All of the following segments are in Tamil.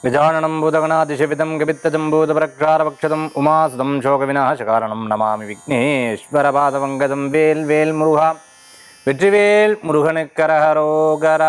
விஜானனம் பூதகணாதிசவிதம் கபித்தஜம்பூதபரக்ஷாரபக்ஷதம் உமாசுதம் சோகவிநாசகாரணம் நமாமி விக்னேஸ்வரபாதவங்கதம் வேல் வேல் முருகா வெற்றிவேல் முருகனுக்கரஹரோகரா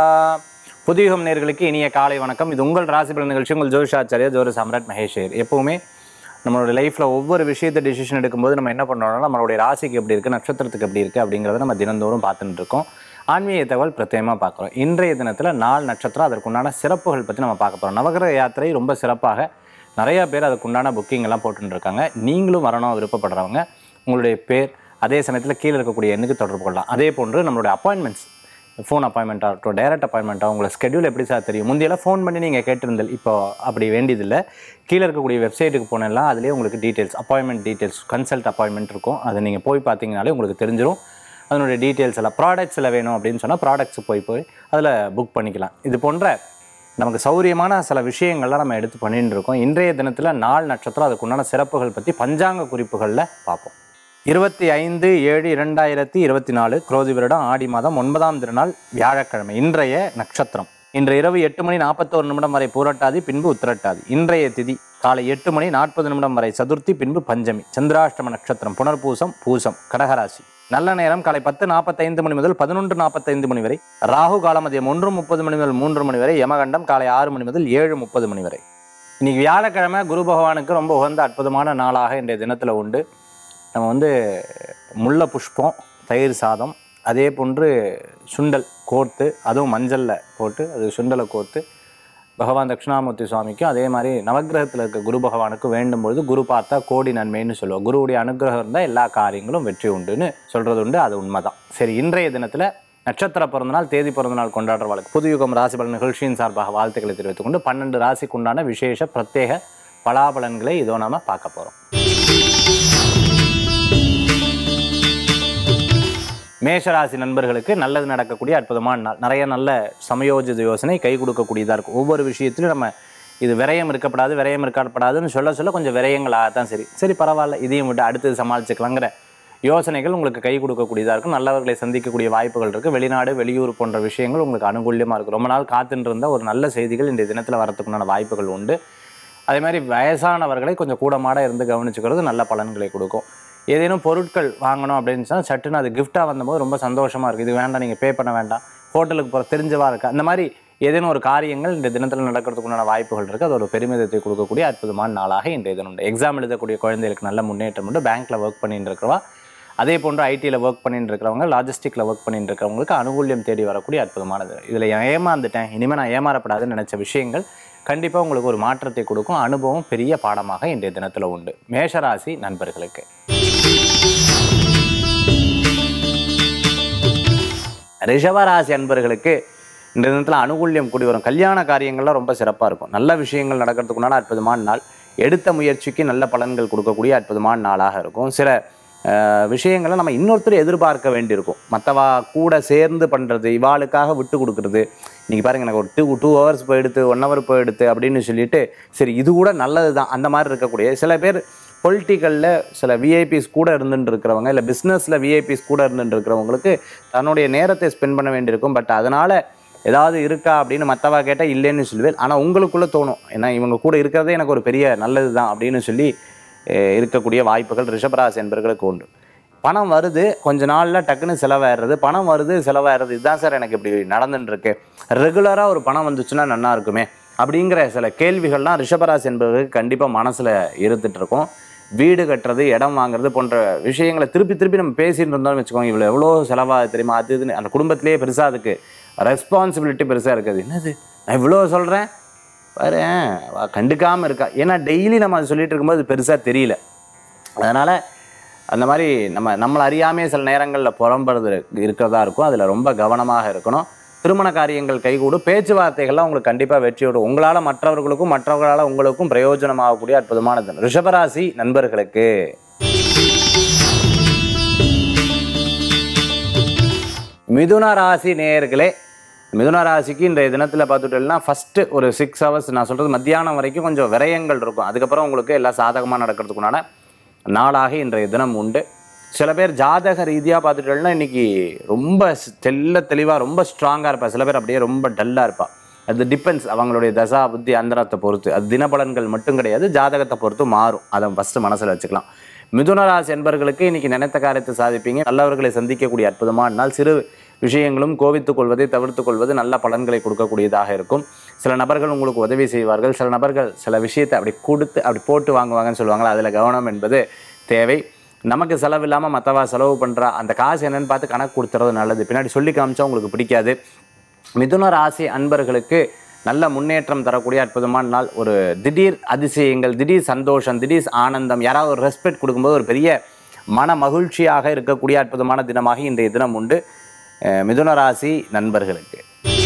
புதியுகம் நேர்களுக்கு இனிய காலை வணக்கம் இது உங்கள் ராசிபலன் நிகழ்ச்சி உங்கள் ஜோஷாச்சாரியா ஜோர சாம்ராட் மகேஷேர் எப்பவுமே நம்மளோட லைஃப்பில் ஒவ்வொரு விஷயத்தை டிசிஷன் எடுக்கும்போது நம்ம என்ன பண்ணுறோம்னா நம்மளுடைய ராசிக்கு எப்படி இருக்குது நட்சத்திரத்துக்கு எப்படி இருக்குது அப்படிங்கிறத நம்ம தினந்தோறும் பார்த்துட்டு இருக்கோம் ஆன்மீக தகவல் பிரத்யேகமாக பார்க்குறோம் இன்றைய தினத்தில் நாள் நட்சத்திரம் அதற்குண்டான சிறப்புகள் பற்றி நம்ம பார்க்க போகிறோம் நவகிரக யாத்திரை ரொம்ப சிறப்பாக நிறைய பேர் அதுக்குண்டான புக்கிங் எல்லாம் போட்டுட்டு இருக்காங்க நீங்களும் வரணும் விருப்பப்படுறவங்க உங்களுடைய பேர் அதே சமயத்தில் கீழே இருக்கக்கூடிய எண்ணுக்கு தொடர்பு கொள்ளலாம் அதே போன்று நம்மளுடைய அப்பாயின்மெண்ட்ஸ் ஃபோன் அப்பாயின்மெண்ட் ஆகட்டும் டைரக்ட் அப்பாயின்மெண்ட் உங்களை ஸ்கெடியூல் எப்படி சார் தெரியும் முந்தையெல்லாம் ஃபோன் பண்ணி நீங்கள் கேட்டிருந்தல் இப்போ அப்படி வேண்டியதில்லை கீழே இருக்கக்கூடிய வெப்சைட்டுக்கு போனெல்லாம் அதுலேயே உங்களுக்கு details appointment details consult appointment இருக்கும் அதை நீங்கள் போய் பார்த்தீங்கனாலே உங்களுக்கு தெரிஞ்சிடும் அதனுடைய டீட்டெயில்ஸ் எல்லாம் ப்ராடக்ட்ஸ் எல்லாம் வேணும் அப்படின்னு சொன்னால் ப்ராடக்ட்ஸ் போய் போய் அதில் புக் பண்ணிக்கலாம் இது போன்ற நமக்கு சௌரியமான சில விஷயங்கள்லாம் நம்ம எடுத்து பண்ணிட்டு இருக்கோம் இன்றைய தினத்தில் நாள் நட்சத்திரம் அதுக்குண்டான சிறப்புகள் பற்றி பஞ்சாங்க குறிப்புகளில் பார்ப்போம் இருபத்தி ஐந்து ஏழு இரண்டாயிரத்தி இருபத்தி நாலு குரோதி வருடம் ஆடி மாதம் ஒன்பதாம் திருநாள் வியாழக்கிழமை இன்றைய நட்சத்திரம் இன்று இரவு எட்டு மணி நாற்பத்தோரு நிமிடம் வரை பூரட்டாதி பின்பு உத்திரட்டாதி இன்றைய திதி காலை எட்டு மணி நாற்பது நிமிடம் வரை சதுர்த்தி பின்பு பஞ்சமி சந்திராஷ்டம நட்சத்திரம் புனர்பூசம் பூசம் கடகராசி நல்ல நேரம் காலை பத்து நாற்பத்தைந்து மணி முதல் பதினொன்று நாற்பத்தைந்து மணி வரை ராகு காலம் மதியம் ஒன்று முப்பது மணி முதல் மூன்று மணி வரை யமகண்டம் காலை ஆறு மணி முதல் ஏழு முப்பது மணி வரை இன்னைக்கு வியாழக்கிழமை குரு பகவானுக்கு ரொம்ப உகந்த அற்புதமான நாளாக இன்றைய தினத்தில் உண்டு நம்ம வந்து முல்லை புஷ்பம் தயிர் சாதம் அதே போன்று சுண்டல் கோர்த்து அதுவும் மஞ்சளில் போட்டு அது சுண்டலை கோர்த்து பகவான் தட்சிணாமூர்த்தி சுவாமிக்கும் அதே மாதிரி நவக்கிரகத்தில் இருக்க குரு பகவானுக்கு வேண்டும் பொழுது குரு பார்த்தா கோடி நன்மைன்னு சொல்லுவோம் குருவுடைய அனுகிரகம் இருந்தால் எல்லா காரியங்களும் வெற்றி உண்டுன்னு சொல்கிறது உண்டு அது உண்மைதான் சரி இன்றைய தினத்தில் நட்சத்திர பிறந்தநாள் தேதி பிறந்தநாள் கொண்டாடுறவர்களுக்கு புதுயுகம் ராசி பலன் நிகழ்ச்சியின் சார்பாக வாழ்த்துக்களை தெரிவித்துக் கொண்டு பன்னெண்டு ராசிக்குண்டான விசேஷ பிரத்யேக பலாபலன்களை இதோ நாம பார்க்க போகிறோம் மேஷராசி நண்பர்களுக்கு நல்லது நடக்கக்கூடிய அற்புதமான நாள் நிறைய நல்ல சமயோஜித யோசனை கை கொடுக்கக்கூடியதாக இருக்கும் ஒவ்வொரு விஷயத்திலும் நம்ம இது விரயம் இருக்கப்படாது விரயம் இருக்கப்படாதுன்னு சொல்ல சொல்ல கொஞ்சம் விரயங்களாக தான் சரி சரி பரவாயில்ல இதையும் விட்டு அடுத்தது சமாளிச்சுக்கலாங்கிற யோசனைகள் உங்களுக்கு கை கொடுக்கக்கூடியதாக இருக்கும் நல்லவர்களை சந்திக்கக்கூடிய வாய்ப்புகள் இருக்குது வெளிநாடு வெளியூர் போன்ற விஷயங்கள் உங்களுக்கு அனுகூலியமாக இருக்கும் ரொம்ப நாள் காத்துட்டு இருந்த ஒரு நல்ல செய்திகள் இந்த தினத்தில் வரத்துக்குண்டான வாய்ப்புகள் உண்டு அதே மாதிரி வயசானவர்களை கொஞ்சம் கூடமாட இருந்து கவனிச்சுக்கிறது நல்ல பலன்களை கொடுக்கும் ஏதேனும் பொருட்கள் வாங்கணும் அப்படின்னு சொன்னால் சட்டுன்னு அது கிஃப்டாக வந்தபோது ரொம்ப சந்தோஷமாக இருக்குது இது வேண்டாம் நீங்கள் பே பண்ண வேண்டாம் ஹோட்டலுக்கு போகிற தெரிஞ்சவா இருக்கா அந்த மாதிரி ஏதேனும் ஒரு காரியங்கள் இந்த தினத்தில் நடக்கிறதுக்குண்டான வாய்ப்புகள் இருக்குது அது ஒரு பெருமிதத்தை கொடுக்கக்கூடிய அற்புதமான நாளாக இன்றைய தினம் உண்டு எக்ஸாம் எழுதக்கூடிய குழந்தைகளுக்கு நல்ல முன்னேற்றம் உண்டு பேங்க்கில் ஒர்க் பண்ணிட்டு இருக்கிறவா அதே போன்று ஐடியில் ஒர்க் பண்ணிட்டு இருக்கிறவங்க லாஜிஸ்டிக்கில் ஒர்க் பண்ணிட்டு இருக்கிறவங்களுக்கு அனுகூல்யம் தேடி வரக்கூடிய அற்புதமானது இதில் ஏமாந்துட்டேன் இனிமேல் நான் ஏமாறப்படாதுன்னு நினச்ச விஷயங்கள் கண்டிப்பாக உங்களுக்கு ஒரு மாற்றத்தை கொடுக்கும் அனுபவம் பெரிய பாடமாக இன்றைய தினத்தில் உண்டு மேஷராசி நண்பர்களுக்கு ரிஷபராசி அன்பர்களுக்கு இந்த தினத்தில் அனுகூல்யம் கூடி வரும் கல்யாண காரியங்கள்லாம் ரொம்ப சிறப்பாக இருக்கும் நல்ல விஷயங்கள் நடக்கிறதுக்குண்டான அற்புதமான நாள் எடுத்த முயற்சிக்கு நல்ல பலன்கள் கொடுக்கக்கூடிய அற்புதமான நாளாக இருக்கும் சில அஹ், விஷயங்களை நம்ம இன்னொருத்தர் எதிர்பார்க்க வேண்டியிருக்கும் மற்றவா கூட சேர்ந்து பண்ணுறது இவாளுக்காக விட்டு கொடுக்குறது இன்றைக்கி பாருங்க எனக்கு ஒரு டூ டூ ஹவர்ஸ் போயிடுத்து ஒன் ஹவர் போயிடுத்து அப்படின்னு சொல்லிட்டு சரி இது கூட நல்லது தான் அந்த மாதிரி இருக்கக்கூடிய சில பேர் பொலிட்டிக்கலில் சில விஐபிஸ் கூட இருந்துட்டு இருக்கிறவங்க இல்லை பிஸ்னஸில் விஐபிஸ் கூட இருந்துட்டு இருக்கிறவங்களுக்கு தன்னுடைய நேரத்தை ஸ்பெண்ட் பண்ண வேண்டியிருக்கும் பட் அதனால் ஏதாவது இருக்கா அப்படின்னு மற்றவா கேட்டால் இல்லைன்னு சொல்லுவேன் ஆனால் உங்களுக்குள்ளே தோணும் ஏன்னா இவங்க கூட இருக்கிறதே எனக்கு ஒரு பெரிய நல்லது தான் அப்படின்னு சொல்லி அஹ், இருக்கக்கூடிய வாய்ப்புகள் ரிஷபராசி என்பவர்களுக்கு உண்டு பணம் வருது கொஞ்ச நாளில் டக்குன்னு செலவாயிடுறது பணம் வருது செலவாயிடுறது இதுதான் சார் எனக்கு இப்படி நடந்துட்டு இருக்கு ரெகுலராக ஒரு பணம் வந்துச்சுன்னா நல்லா இருக்குமே அப்படிங்கிற சில கேள்விகள்லாம் ரிஷபராசி என்பவர்களுக்கு கண்டிப்பாக மனசில் இருந்துட்டு இருக்கும் வீடு கட்டுறது இடம் வாங்குறது போன்ற விஷயங்களை திருப்பி திருப்பி நம்ம பேசிட்டு இருந்தோம்னு வச்சுக்கோங்க இவ்வளோ எவ்வளோ செலவாக தெரியுமா அது இதுன்னு அந்த குடும்பத்திலேயே பெருசாக அதுக்கு ரெஸ்பான்சிபிலிட்டி பெருசாக இருக்குது என்னது நான் இவ்வளோ சொல்கிறேன் பாரு அவ கண்டுக்காமல் இருக்கா ஏன்னா டெய்லி நம்ம அதை சொல்லிட்டு இருக்கும்போது அது பெருசாக தெரியல அதனால் அந்த மாதிரி நம்ம நம்மளை அறியாமே சில நேரங்களில் புறம்புறது இருக்கிறதா இருக்கும் அதில் ரொம்ப கவனமாக இருக்கணும் திருமண காரியங்கள் கைகூடும் பேச்சுவார்த்தைகள்லாம் உங்களுக்கு கண்டிப்பாக வெற்றி விடும் உங்களால் மற்றவர்களுக்கும் மற்றவர்களால் உங்களுக்கும் பிரயோஜனமாகக்கூடிய அற்புதமானது ரிஷபராசி நண்பர்களுக்கு மிதுன ராசி நேயர்களே மிதுன ராசிக்கு இன்றைய தினத்தில் பார்த்துட்டோம்னா ஃபஸ்ட்டு ஒரு சிக்ஸ் ஹவர்ஸ் நான் சொல்கிறது மத்தியானம் வரைக்கும் கொஞ்சம் விரயங்கள் இருக்கும் அதுக்கப்புறம் உங்களுக்கு எல்லாம் சாதகமாக நடக்கிறதுக்குண்டான நாளாக இன்றைய தினம் உண்டு சில பேர் ஜாதக ரீதியாக பார்த்துட்டோம்னா இன்னைக்கு ரொம்ப ஸ்- தெள்ள தெளிவாக ரொம்ப ஸ்ட்ராங்காக இருப்பா சில பேர் அப்படியே ரொம்ப டல்லாக இருப்பா அது டிபெண்ட்ஸ் அவங்களுடைய தசா புத்தி அந்தரத்தை பொறுத்து அது தினபலன்கள் மட்டும் கிடையாது ஜாதகத்தை பொறுத்து மாறும் அதை ஃபஸ்ட்டு மனசில் வச்சுக்கலாம் மிதுன ராசி என்பர்களுக்கு இன்னைக்கு நினைத்த காரியத்தை சாதிப்பீங்க நல்லவர்களை சந்திக்கக்கூடிய அற்புதமான நாள் சிறு விஷயங்களும் கோவித்துக் கொள்வதை தவிர்த்துக் கொள்வது நல்ல பலன்களை கொடுக்கக்கூடியதாக இருக்கும் சில நபர்கள் உங்களுக்கு உதவி செய்வார்கள் சில நபர்கள் சில விஷயத்தை அப்படி கொடுத்து அப்படி போட்டு வாங்குவாங்கன்னு சொல்லுவாங்களா அதில் கவனம் என்பது தேவை நமக்கு செலவு இல்லாமல் மற்றவா செலவு பண்ணுறா அந்த காசு என்னன்னு பார்த்து கணக்கு கொடுத்துறது நல்லது பின்னாடி சொல்லி காமிச்சா உங்களுக்கு பிடிக்காது மிதுன ராசி அன்பர்களுக்கு நல்ல முன்னேற்றம் தரக்கூடிய அற்புதமான நாள் ஒரு திடீர் அதிசயங்கள் திடீர் சந்தோஷம் திடீர் ஆனந்தம் யாராவது ஒரு ரெஸ்பெக்ட் கொடுக்கும்போது ஒரு பெரிய மன மகிழ்ச்சியாக இருக்கக்கூடிய அற்புதமான தினமாக இன்றைய தினம் உண்டு அஹ் மிதுன ராசி நண்பர்களுக்கு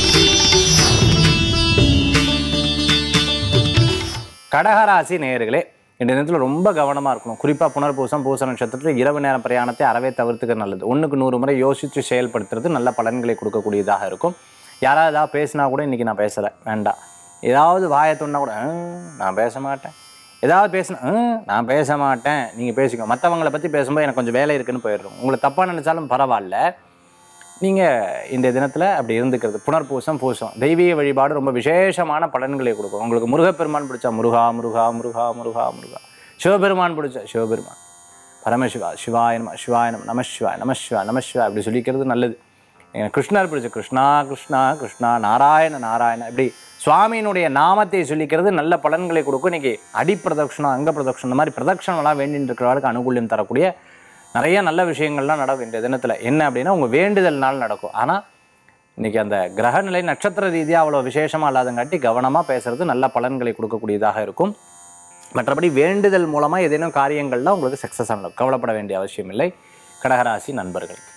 கடகராசி நேயர்களே இந்த நேரத்தில் ரொம்ப கவனமாக இருக்கணும் குறிப்பாக புனர்பூசம் பூச நட்சத்திரத்தில் இரவு நேர பிரயாணத்தை அறவே தவிர்த்துக்க நல்லது ஒன்றுக்கு நூறு முறை யோசித்து செயல்படுத்துறது நல்ல பலன்களை கொடுக்கக்கூடியதாக இருக்கும் யாராவது ஏதாவது பேசினா கூட இன்றைக்கி நான் பேசலை வேண்டாம் ஏதாவது வாயை தொன்னா கூட "ஹம், நான் பேச மாட்டேன் ஏதாவது பேசினா "ஹம், நான் பேச மாட்டேன் நீங்கள் பேசிக்கோ மற்றவங்களை பற்றி பேசும்போது எனக்கு கொஞ்சம் வேலை இருக்குன்னு போயிடுறோம் உங்களை தப்பாக நினச்சாலும் பரவாயில்ல நீங்கள் இந்த தினத்தில் அப்படி இருந்துக்கிறது புனர்பூசம் பூசம் தெய்வீக வழிபாடு ரொம்ப விசேஷமான பலன்களை கொடுக்கும் உங்களுக்கு முருகப்பெருமான் பிடிச்சா முருகா முருகா முருகா முருகா முருகா சிவபெருமான் பிடிச்சா சிவபெருமான் பரமசிவா சிவாய நம சிவாய நம நம சிவாய நம சிவா நம சிவா அப்படி சொல்லிக்கிறது நல்லது எனக்கு கிருஷ்ணர் பிடிச்ச கிருஷ்ணா கிருஷ்ணா கிருஷ்ணா நாராயண நாராயண இப்படி சுவாமியினுடைய நாமத்தை சொல்லிக்கிறது நல்ல பலன்களை கொடுக்கும் இன்னைக்கு அடி பிரதட்சணம் அங்க பிரதட்சணம் இந்த மாதிரி பிரதட்சணம்லாம் வேண்டின்னு இருக்கிறவர்களுக்கு அனுகூல்யம் தரக்கூடிய நிறைய நல்ல விஷயங்கள்லாம் நடக்கும் இந்த தினத்தில் என்ன அப்படின்னா உங்கள் வேண்டுதல்னால நடக்கும் ஆனால் இன்னைக்கு அந்த கிரகநிலை நட்சத்திர ரீதியாக அவ்வளோ விசேஷமாக இல்லாதங்காட்டி கவனமாக பேசுறது நல்ல பலன்களை கொடுக்கக்கூடியதாக இருக்கும் மற்றபடி வேண்டுதல் மூலமாக ஏதேனும் காரியங்கள்லாம் உங்களுக்கு சக்ஸஸ் ஆகணும் கவலைப்பட வேண்டிய அவசியம் இல்லை கடகராசி நண்பர்களுக்கு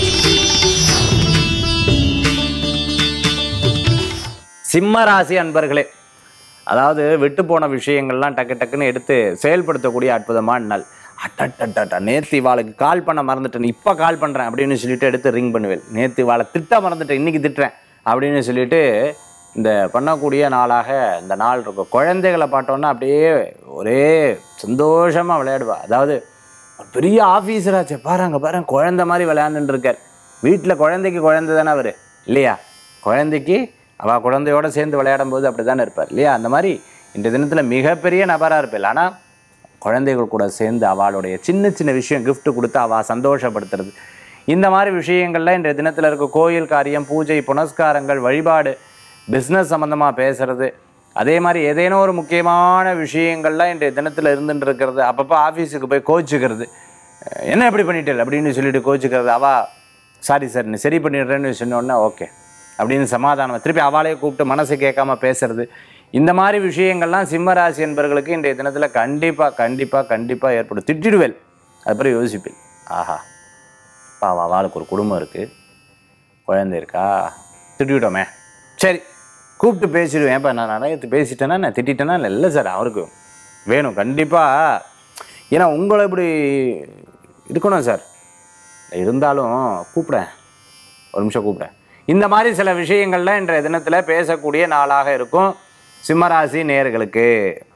சிம்ம ராசி அன்பர்களே அதாவது விட்டு போன விஷயங்கள்லாம் டக்கு டக்குன்னு எடுத்து செயல்படுத்தக்கூடிய அற்புதமான நாள் அட்டட்டட்டா நேற்று இவாளுக்கு கால் பண்ண மறந்துட்டேன் இப்போ கால் பண்ணுறேன் அப்படின்னு சொல்லிட்டு எடுத்து ரிங் பண்ணுவேன் நேற்று இவாளை திட்ட மறந்துட்டேன் இன்னைக்கு திட்டுறேன் அப்படின்னு சொல்லிட்டு இந்த பண்ணக்கூடிய நாளாக இந்த நாள் இருக்கும் குழந்தைகளை பார்த்தோன்னா அப்படியே ஒரே சந்தோஷமாக விளையாடுவா அதாவது ஒரு பெரிய ஆஃபீஸராச்சே பாருங்க பாருங்க குழந்தை மாதிரி விளையாண்டுட்டு இருக்கார் வீட்டில் குழந்தைக்கு குழந்தை தானே அவர் இல்லையா குழந்தைக்கு அவள் குழந்தையோட சேர்ந்து விளையாடும் போது அப்படி தானே இருப்பார் இல்லையா அந்த மாதிரி இந்த தினத்தில் மிகப்பெரிய நபராக இருப்பாள் ஆனால் குழந்தைகள் கூட சேர்ந்து அவளுடைய சின்ன சின்ன விஷயம் gift கொடுத்து அவள் சந்தோஷப்படுத்துறது இந்த மாதிரி விஷயங்கள்லாம் இன்றைய தினத்தில் இருக்க கோயில் காரியம் பூஜை புனஸ்காரங்கள் வழிபாடு பிஸ்னஸ் சம்மந்தமாக பேசுறது அதே மாதிரி ஏதேனும் ஒரு முக்கியமான விஷயங்கள்லாம் இன்றைய தினத்தில் இருந்துட்டு இருக்கிறது அப்பப்போ ஆஃபீஸுக்கு போய் கோச்சிக்கிறது அஹ் என்ன இப்படி பண்ணிட்டேன் அப்படின்னு சொல்லிட்டு கோச்சிக்கிறது அவா சாரி சார் நீ சரி பண்ணிடுறேன்னு சொன்னோடனே ஓகே அப்படின்னு சமாதானம் திருப்பி அவளையே கூப்பிட்டு மனசு கேட்காம பேசுறது இந்த மாதிரி விஷயங்கள்லாம் சிம்மராசி என்பவர்களுக்கு இன்றைய தினத்தில் கண்டிப்பாக கண்டிப்பாக கண்டிப்பாக ஏற்படும் திட்டிடுவேல் அதுக்கப்புறம் யோசிப்பேன் ஆஹா பாவா அவளுக்கு ஒரு குடும்பம் இருக்குது குழந்தை இருக்கா திட்டிவிட்டோமே சரி கூப்பிட்டு பேசிடுவேன் ஏப்பா நான் நிறைய பேசிட்டேன்னா நான் திட்டிட்டேன்னா இல்லை இல்லை சார் அவருக்கு வேணும் கண்டிப்பாக ஏன்னா உங்களை இப்படி இருக்கணும் சார் இருந்தாலும் கூப்பிடேன் ஒரு நிமிஷம் கூப்பிடேன் இந்த மாதிரி சில விஷயங்கள்ல இன்றைய தினத்தில் பேசக்கூடிய நாளாக இருக்கும் சிம்மராசி நேயர்களுக்கு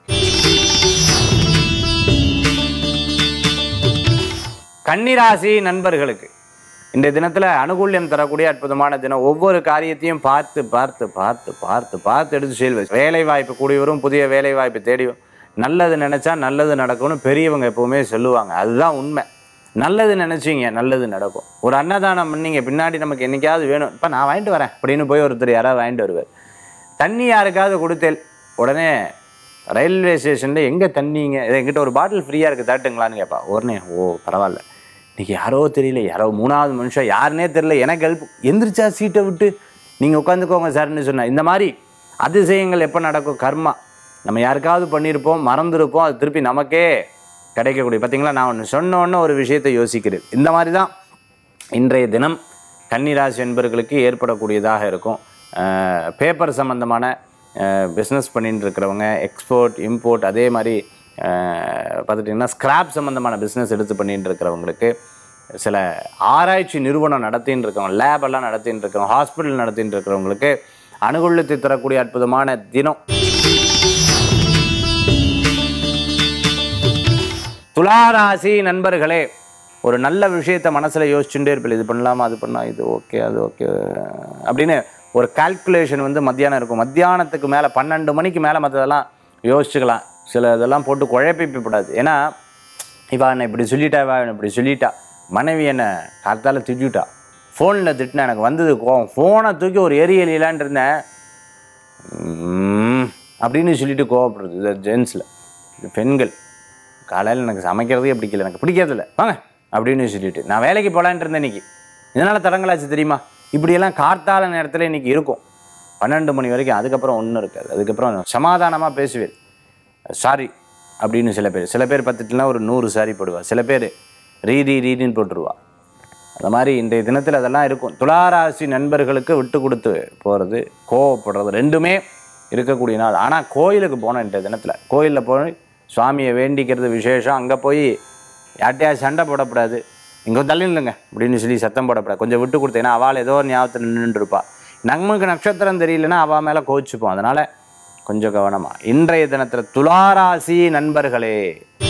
கன்னிராசி நண்பர்களுக்கு இந்த தினத்தில் அனுகூல்யம் தரக்கூடிய அற்புதமான தினம் ஒவ்வொரு காரியத்தையும் பார்த்து பார்த்து பார்த்து பார்த்து பார்த்து எடுத்து செய்வது வேலை வாய்ப்பு கூடி வரும் புதிய வேலை வாய்ப்பு தேடி வரும். நல்லது நினைச்சா நல்லது நடக்கும்னு பெரியவங்க எப்பவுமே சொல்லுவாங்க அதுதான் உண்மை நல்லது நினைச்சீங்க நல்லது நடக்கும் ஒரு அன்னதானம் பண்ணீங்க பின்னாடி நமக்கு என்னைக்காவது வேணும் இப்போ நான் வாங்கிட்டு வரேன் அப்படின்னு போய் ஒருத்தர் யாராவது வாங்கிட்டு வருவார் தண்ணி யாருக்காவது கொடுத்தேல் உடனே ரயில்வே ஸ்டேஷனில் எங்கே தண்ணிங்க இது என்கிட்ட ஒரு பாட்டில் ஃப்ரீயாக இருக்குது தட்டுங்களான்னு கேட்பா உடனே ஓ பரவாயில்ல இன்னைக்கு யாரோ தெரியல யாரோ மூணாவது மனுஷன் யாருனே தெரியல எனக்கு ஹெல்ப் எந்திரிச்சா சீட்டை விட்டு நீங்கள் உட்காந்துக்கோங்க சார்னு சொன்னேன் இந்த மாதிரி அதிசயங்கள் எப்போ நடக்கும் கர்மா நம்ம யாருக்காவது பண்ணியிருப்போம் மறந்துருப்போம் அது திருப்பி நமக்கே கிடைக்கக்கூடிய பார்த்தீங்களா நான் ஒன்று சொன்ன உடனே ஒரு விஷயத்தை யோசிக்கிறேன் இந்த மாதிரி தான் இன்றைய தினம் கன்னிராசி என்பவர்களுக்கு ஏற்படக்கூடியதாக இருக்கும் பேப்பர் சம்மந்தமான பிஸ்னஸ் பண்ணிட்டு இருக்கிறவங்க எக்ஸ்போர்ட் இம்போர்ட் அதே மாதிரி அஹ், பார்த்துட்டிங்கன்னா ஸ்கிராப் சம்மந்தமான பிஸ்னஸ் எடுத்து பண்ணிட்டு இருக்கிறவங்களுக்கு சில ஆராய்ச்சி நிறுவனம் நடத்தின்னு இருக்கவங்க லேப் எல்லாம் நடத்தின்னு இருக்கிறவங்க ஹாஸ்பிட்டல் நடத்தின்னு இருக்கிறவங்களுக்கு அனுகூலத்தை தரக்கூடிய அற்புதமான தினம் துளாராசி நண்பர்களே ஒரு நல்ல விஷயத்தை மனசில் யோசிச்சுட்டே இருப்பில் இது பண்ணலாமா அது பண்ணலாம் இது ஓகே அது ஓகே அப்படின்னு ஒரு கால்குலேஷன் வந்து மத்தியானம் இருக்கும் மத்தியானத்துக்கு மேலே பன்னெண்டு மணிக்கு மேலே மற்றதெல்லாம் யோசிச்சுக்கலாம் சில இதெல்லாம் போட்டு குழப்பிப்படாது ஏன்னா இவா என்னை இப்படி சொல்லிட்டா இவா என்னை இப்படி சொல்லிட்டா மனைவி என்னை காத்தால திட்டிவிட்டா ஃபோனில் திட்டினா எனக்கு வந்தது கோவம் ஃபோனை தூக்கி ஒரு எரி எலியலான் இருந்தேன் ம்ம். அப்படின்னு சொல்லிட்டு கோவப்படுறது இது ஜென்ஸில் இது பெண்கள் காலையில் எனக்கு சமைக்கிறதே பிடிக்கல எனக்கு பிடிக்கிறதில்ல வாங்க அப்படின்னு சொல்லிட்டு நான் வேலைக்கு போகலான்ட்டு இருந்தேன் இன்னைக்கு இதனால் தடங்களாச்சு தெரியுமா இப்படியெல்லாம் கார்த்தால நேரத்தில் இன்னைக்கு இருக்கும் பன்னெண்டு மணி வரைக்கும் அதுக்கப்புறம் ஒன்றும் இருக்காது அதுக்கப்புறம் சமாதானமாக பேசுவேன் சாரி அப்படின்னு சில பேர் சில பேர் பார்த்துட்டுனா ஒரு நூறு சாரி போடுவா சில பேர் ரீ ரீ ரீடின்னு போட்டுருவா அந்த மாதிரி இன்றைய தினத்தில் அதெல்லாம் இருக்கும் துளாராசி நண்பர்களுக்கு விட்டு கொடுத்து போகிறது கோவப்படுறது ரெண்டுமே இருக்கக்கூடிய நாள் ஆனால் கோயிலுக்கு போனோம் இன்றைய தினத்தில் கோயிலில் போய் சுவாமியை வேண்டிக்கிறது விசேஷம் அங்கே போய் யார்ட்டையா சண்டை போடக்கூடாது இங்கே தள்ளி நில்லுங்க அப்படின்னு சொல்லி சத்தம் போடக்கூடாது கொஞ்சம் விட்டு கொடுத்தேன்னா அவள் ஏதோ ஒரு ஞாபகத்தில் நின்றுட்டு இருப்பா நமக்கு நட்சத்திரம் தெரியலன்னா அவள் மேலே கோச்சிப்போம் அதனால் கொஞ்சம் கவனமாக இன்றைய தினத்தில் துளாராசி நண்பர்களே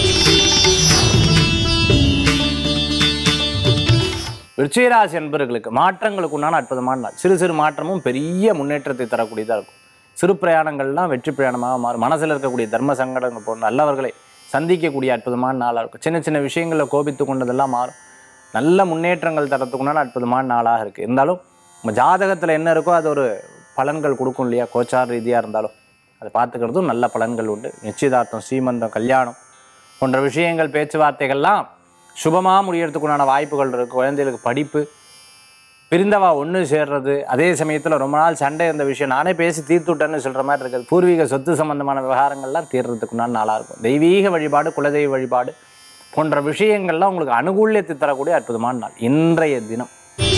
விருச்சிகராசி என்பர்களுக்கு மாற்றங்களுக்கு உண்டான அற்புதமான நாள் சிறு சிறு மாற்றமும் பெரிய முன்னேற்றத்தை தரக்கூடியதாக இருக்கும் சிறு பிரயாணங்கள்லாம் வெற்றி பிரயாணமாக மாறும் மனசில் இருக்கக்கூடிய தர்ம சங்கடங்கள் போன்ற நல்லவர்களை சந்திக்கக்கூடிய அற்புதமான நாளாக இருக்கும் சின்ன சின்ன விஷயங்களில் கோபித்து கொண்டதெல்லாம் மாறும் நல்ல முன்னேற்றங்கள் தரத்துக்குண்டான அற்புதமான நாளாக இருக்குது இருந்தாலும் நம்ம ஜாதகத்தில் என்ன இருக்கோ அது ஒரு பலன்கள் கொடுக்கும் இல்லையா கோச்சார் ரீதியாக இருந்தாலும் அதை பார்த்துக்கிறதும் நல்ல பலன்கள் உண்டு நிச்சயதார்த்தம் சீமந்தம் கல்யாணம் போன்ற விஷயங்கள் பேச்சுவார்த்தைகள்லாம் சுபமாக முடியறதுக்குண்டான வாய்ப்புகள் இருக்குது குழந்தைகளுக்கு படிப்பு பிரிந்தவா ஒன்று சேர்றது அதே சமயத்தில் ரொம்ப நாள் சண்டை இருந்த விஷயம் நானே பேசி தீர்த்து விட்டேன்னு சொல்கிற மாதிரி இருக்குது பூர்வீக சொத்து சம்பந்தமான விவகாரங்கள்லாம் தீர்றதுக்குண்டான நாளாக இருக்கும் தெய்வீக வழிபாடு குலதெய்வ வழிபாடு போன்ற விஷயங்கள்லாம் உங்களுக்கு அனுகூல்யத்தை தரக்கூடிய அற்புதமான நாள் இன்றைய தினம்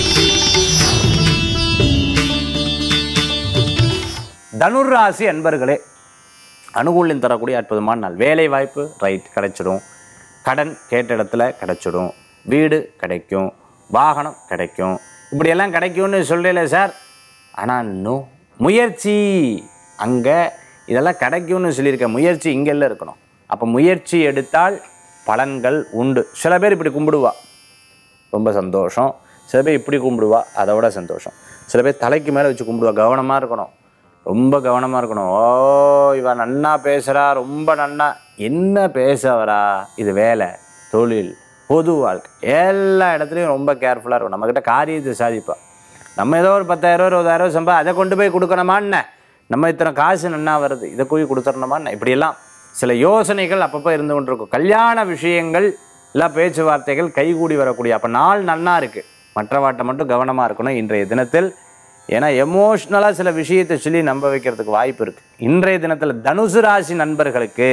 தனுர் ராசி அன்பர்களே அனுகூல்யம் தரக்கூடிய அற்புதமான நாள் வேலை வாய்ப்பு ரைட் கிடைச்சிடும் கடன் கேட்ட இடத்துல கிடைச்சிடும் வீடு கிடைக்கும் வாகனம் கிடைக்கும் இப்படியெல்லாம் கிடைக்கும்னு சொல்கிறீங்களே சார் ஆனால் நோ முயற்சி அங்கே இதெல்லாம் கிடைக்கும்னு சொல்லியிருக்கேன் முயற்சி இங்கெல்லாம் இருக்கணும் அப்போ முயற்சி எடுத்தால் பலன்கள் உண்டு சில பேர் இப்படி கும்பிடுவா ரொம்ப சந்தோஷம் சில பேர் இப்படி கும்பிடுவா அதை விட சந்தோஷம் சில பேர் தலைக்கு மேலே வச்சு கும்பிடுவா கவனமாக இருக்கணும் ரொம்ப கவனமாக இருக்கணும் ஓ இவ நன்னா பேசுகிறா ரொம்ப நன்னா என்ன பேச வரா இது வேலை தொழில் பொது வாழ்க்கை எல்லா இடத்துலையும் ரொம்ப கேர்ஃபுல்லாக இருக்கும் நம்மக்கிட்ட காரியத்தை சாதிப்பா நம்ம ஏதோ ஒரு பத்தாயிரம் இருபதாயிரம் சம்பா அதை கொண்டு போய் கொடுக்கணுமா என்ன நம்ம இத்தனை காசு நன்னா வருது இதை போய் கொடுத்துடணுமா என்ன இப்படியெல்லாம் சில யோசனைகள் அப்பப்போ இருந்து கொண்டிருக்கும் கல்யாண விஷயங்கள் எல்லாம் பேச்சுவார்த்தைகள் கைகூடி வரக்கூடிய அப்போ நாள் நன்னா இருக்குது மற்றவாட்டை மட்டும் கவனமாக இருக்கணும் இன்றைய தினத்தில் ஏன்னா எமோஷ்னலாக சில விஷயத்தை சொல்லி நம்ப வைக்கிறதுக்கு வாய்ப்பு இருக்குது இன்றைய தினத்தில் தனுசு ராசி நண்பர்களுக்கு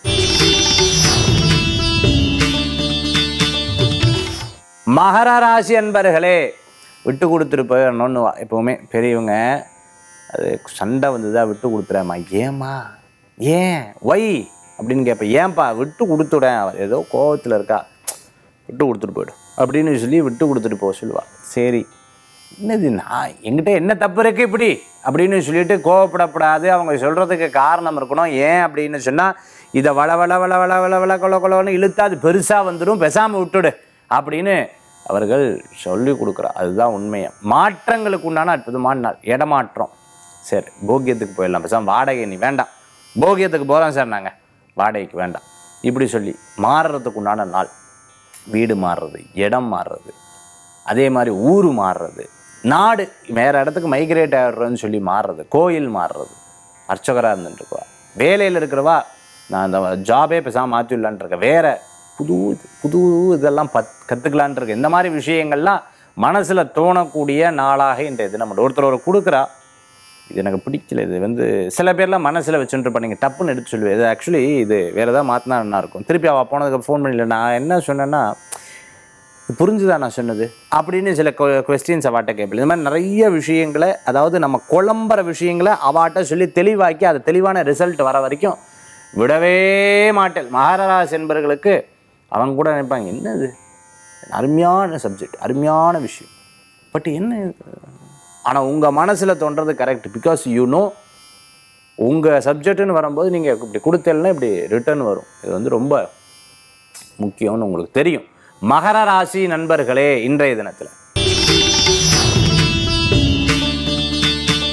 மகர ராசி அன்பர்களே விட்டு கொடுத்துட்டு போயிடணும்னு வா- எப்பவுமே பெரியவங்க அது சண்டை வந்ததா விட்டு கொடுத்துறேம்மா ஏம்மா ஏன் ஒய் அப்படின்னு கேட்பேன் ஏன்பா விட்டு கொடுத்துடேன் அவ ஏதோ கோவத்தில் இருக்கா விட்டு கொடுத்துட்டு போயிடும் அப்படின்னு சொல்லி விட்டு கொடுத்துட்டு போக சொல்லுவா சரி என்னது நான் என்கிட்ட என்ன தப்பு இருக்கு இப்படி அப்படின்னு சொல்லிட்டு கோவப்படக்கூடாது அவங்க சொல்கிறதுக்கு காரணம் இருக்கணும் ஏன் அப்படின்னு சொன்னால் இதை வள வள வள வள வள வள கொல கொலன்னு இழுத்தா அது பெருசாக வந்துடும் பேசாமல் விட்டுடு அப்படின்னு அவர்கள் சொல்லி கொடுக்குறா அதுதான் உண்மையை மாற்றங்களுக்கு உண்டான அற்புதமான நாள் இடமாற்றம் சரி போகியத்துக்கு போயிடலாம் பேசாம வாடகை நீ வேண்டாம் போகியத்துக்கு போகிறோம் சார் நாங்கள் வாடகைக்கு வேண்டாம் இப்படி சொல்லி மாறுறதுக்கு உண்டான நாள் வீடு மாறுறது இடம் மாறுறது அதே மாதிரி ஊர் மாறுறது நாடு வேறு இடத்துக்கு மைக்ரேட் ஆகிடுறோன்னு சொல்லி மாறுறது கோயில் மாறுறது அர்ச்சகராக இருந்துட்டுருக்கா வேலையில் இருக்கிறவா நான் அந்த ஜாபே பேசாமல் மாற்றிடலான் இருக்கேன் வேற புது இது- புது இதெல்லாம் பத் கற்றுக்கலான் இருக்கேன் இந்த மாதிரி விஷயங்கள்லாம் மனசில் தோணக்கூடிய நாளாக இன்றைய தினம் உண்டு. ஒருத்தர் ஒரு கொடுக்குறா இது எனக்கு பிடிக்கல இது வந்து சில பேர்லாம் மனசில் வச்சுட்டு இருப்பாங்க டப்புன்னு எடுத்து சொல்லுவேன் இது ஆக்சுவலி இது வேறு ஏதாவது மாற்றினா நல்லா இருக்கும் திருப்பி அவள் போனதுக்கு ஃபோன் பண்ணல நான் என்ன சொன்னேன்னா இது புரிஞ்சுதா நான் சொன்னது அப்படின்னு சில கொஸ்டின்ஸ் அவாட்ட கேட்பேன் இந்த மாதிரி நிறைய விஷயங்களை அதாவது நம்ம குழம்புற விஷயங்களை அவாட்ட சொல்லி தெளிவாக்கி அது தெளிவான ரிசல்ட் வர வரைக்கும் விடவே மாட்டேன் மகாராஜ் என்பவர்களுக்கு அவங்க கூட நினைப்பாங்க என்னது அருமையான சப்ஜெக்ட் அருமையான விஷயம் பட் என்ன ஆனால் உங்கள் மனசில் தோன்றது கரெக்ட் பிகாஸ் யூ நோ உங்கள் சப்ஜெக்ட்டுன்னு வரும்போது நீங்கள் இப்படி கொடுத்தேன்னா இப்படி ரிட்டர்ன் வரும் இது வந்து ரொம்ப முக்கியம்னு உங்களுக்கு தெரியும் மகர ராசி நண்பர்களே இன்றைய தினத்தில்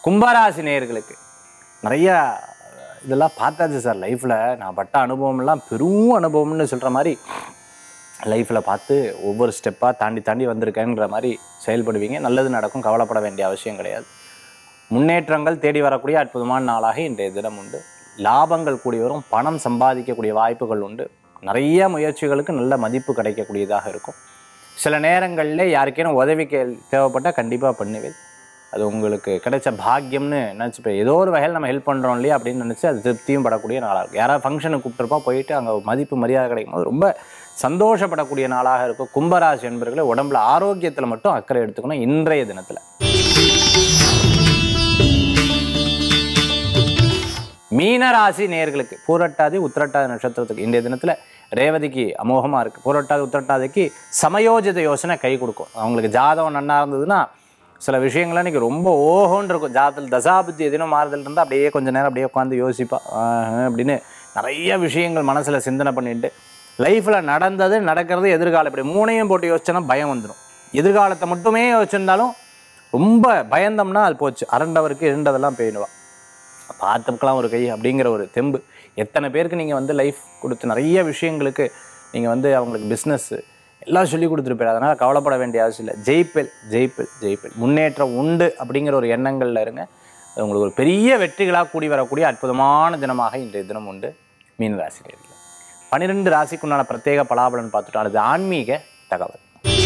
கும்பராசி நேயர்களுக்கு நிறைய இதெல்லாம் பார்த்தாச்சு சார் லைஃப்பில் நான் பட்ட அனுபவம்லாம் பெரும் அனுபவம்னு சொல்கிற மாதிரி லைஃப்பில் பார்த்து ஒவ்வொரு ஸ்டெப்பாக தாண்டி தாண்டி வந்திருக்கேன்ற மாதிரி செயல்படுவீங்க நல்லது நடக்கும் கவலைப்பட வேண்டிய அவசியம் கிடையாது முன்னேற்றங்கள் தேடி வரக்கூடிய அற்புதமான நாளாக இன்றைய தினம் உண்டு லாபங்கள் கூடி வரும் பணம் சம்பாதிக்கக்கூடிய வாய்ப்புகள் உண்டு நிறைய முயற்சிகளுக்கு நல்ல மதிப்பு கிடைக்கக்கூடியதாக இருக்கும் சில நேரங்களில் யாருக்கேனும் உதவி கே தேவைப்பட்டால் கண்டிப்பாக பண்ணுவேன் அது உங்களுக்கு கிடைச்ச பாக்கியம்னு நினச்சி இப்போ ஏதோ ஒரு வகையில் நம்ம ஹெல்ப் பண்ணுறோம் இல்லையா அப்படின்னு நினச்சி அது திருப்தியும் படக்கூடிய நாளாக இருக்கும் யாராவது ஃபங்க்ஷனுக்கு கூப்பிட்டுருப்பா போயிட்டு அங்கே மதிப்பு மரியாதை கிடைக்கும் போது ரொம்ப சந்தோஷப்படக்கூடிய நாளாக இருக்கும் கும்பராசி என்பர்களை உடம்புல ஆரோக்கியத்தில் மட்டும் அக்கறை எடுத்துக்கணும் இன்றைய தினத்தில் மீனராசி நேர்களுக்கு பூரட்டாதி உத்திரட்டாதி நட்சத்திரத்துக்கு இன்றைய தினத்தில் ரேவதிக்கு அமோகமாக இருக்குது பூரட்டாதி உத்திரட்டாதிக்கு சமயோஜித யோசனை கை கொடுக்கும் அவங்களுக்கு ஜாதகம் நன்னா இருந்ததுன்னா சில விஷயங்கள்லாம் இன்றைக்கி ரொம்ப ஓஹோன்னு இருக்கும் ஜாதத்தில் தசாபுத்தி எதினும் மாறுதல் இருந்தால் அப்படியே கொஞ்ச நேரம் அப்படியே உட்காந்து யோசிப்பா ஆஹ் அப்படின்னு நிறைய விஷயங்கள் மனசில் சிந்தனை பண்ணிட்டு லைஃப்பில் நடந்தது நடக்கிறது எதிர்காலம் இப்படி மூணையும் போட்டு யோசிச்சோன்னா பயம் வந்துடும் எதிர்காலத்தை மட்டுமே யோசிச்சிருந்தாலும் ரொம்ப பயந்தோம்னா அது போச்சு அரண்டவருக்கு இருண்டதெல்லாம் போயிடுவா பார்த்துக்கலாம் ஒரு கை அப்படிங்கிற ஒரு தெம்பு எத்தனை பேருக்கு நீங்கள் வந்து லைஃப் கொடுத்து நிறைய விஷயங்களுக்கு நீங்கள் வந்து அவங்களுக்கு பிஸ்னஸ் எல்லாம் சொல்லி கொடுத்துருப்பீங்க அதனால் கவலைப்பட வேண்டிய அவசியம் இல்லை ஜெயிப்பெல் ஜெயிப்பெல் ஜெயிப்பெல் முன்னேற்றம் உண்டு அப்படிங்கிற ஒரு எண்ணங்களில் இருங்க அது உங்களுக்கு ஒரு பெரிய வெற்றிகளாக கூடி வரக்கூடிய அற்புதமான தினமாக இன்றைய தினம் உண்டு மீன ராசினியர்கள் பன்னிரெண்டு ராசிக்குண்டான பிரத்யேக பலாபலன் பார்த்துட்டோம் அது ஆன்மீக தகவல்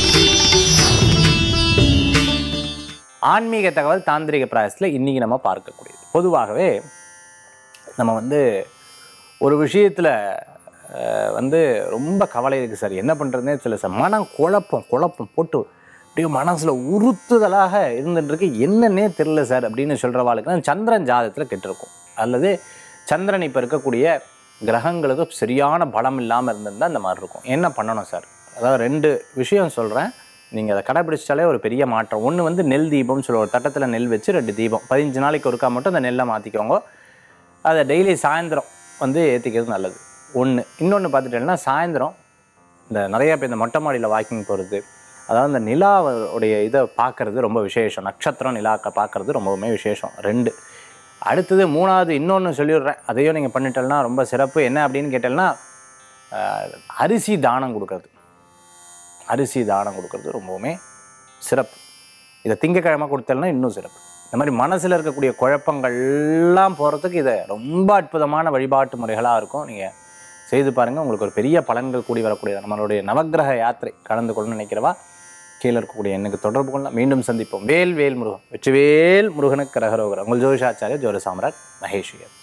ஆன்மீக தகவல் தாந்திரிக பிராயசத்தில் இன்றைக்கி நம்ம பார்க்கக்கூடியது பொதுவாகவே நம்ம வந்து ஒரு விஷயத்தில் வந்து ரொம்ப கவலை இருக்குது சார் என்ன பண்ணுறதுனே தெரியல சார் மனம் குழப்பம் குழப்பம் போட்டு அப்படியே மனசில் உறுத்துதலாக இருந்துட்டுருக்கு என்னன்னே தெரில சார் அப்படின்னு சொல்கிறவாளுக்கு சந்திரன் ஜாதகத்தில் கெட்டிருக்கும் அல்லது சந்திரன் இப்போ இருக்கக்கூடிய கிரகங்களுக்கு சரியான பலம் இல்லாமல் இருந்திருந்தால் இந்த மாதிரி இருக்கும் என்ன பண்ணணும் சார் அதாவது ரெண்டு விஷயம் சொல்கிறேன் நீங்கள் அதை கடைபிடிச்சிட்டாலே ஒரு பெரிய மாற்றம் ஒன்று வந்து நெல் தீபம்னு சொல்லுவோம் ஒரு தட்டத்தில் நெல் வச்சு ரெண்டு தீபம் பதினஞ்சு நாளைக்கு ஒருக்கா மட்டும் அந்த நெல்லை மாற்றிக்கோங்க அதை டெய்லி சாயந்தரம் வந்து ஏற்றிக்கிறது நல்லது ஒன்று இன்னொன்று பார்த்துட்டேன்னா சாயந்தரம் இந்த நிறைய பேர் இந்த மொட்டை மாடியில் வாக்கிங் போகிறது அதாவது இந்த நிலாவுடைய இதை பார்க்கறது ரொம்ப விசேஷம் நட்சத்திரம் நிலாக்க பார்க்கறது ரொம்பவுமே விசேஷம் ரெண்டு அடுத்தது மூணாவது இன்னொன்று சொல்லிடுறேன் அதையும் நீங்கள் பண்ணிட்டேன்னா ரொம்ப சிறப்பு என்ன அப்படின்னு கேட்டேன்னா ஆஹ், அரிசி தானம் கொடுக்கறது அரிசி தானம் கொடுக்கறது ரொம்பவுமே சிறப்பு இதை திங்கக்கிழமை கொடுத்தேன்னா இன்னும் சிறப்பு இந்த மாதிரி மனசில் இருக்கக்கூடிய குழப்பங்கள்லாம் போகிறதுக்கு இதை ரொம்ப அற்புதமான வழிபாட்டு முறைகளாக இருக்கும் நீங்கள் செய்து பாருங்கள் உங்களுக்கு ஒரு பெரிய பலன்கள் கூடி வரக்கூடிய நம்மளுடைய நவக்கிரக யாத்திரை கலந்து கொள்ளணும்னு நினைக்கிறவா கீழே இருக்கக்கூடிய எண்ணுக்கு தொடர்பு கொள்ளலாம் மீண்டும் சந்திப்போம் வேல் வேல் முருகன் வெற்றிவேல் முருகனுக்கு கரகரோகர் உங்கள் ஜோதிஷாச்சாரிய ஜோதி சாம்ராட் மகேஷ்வர்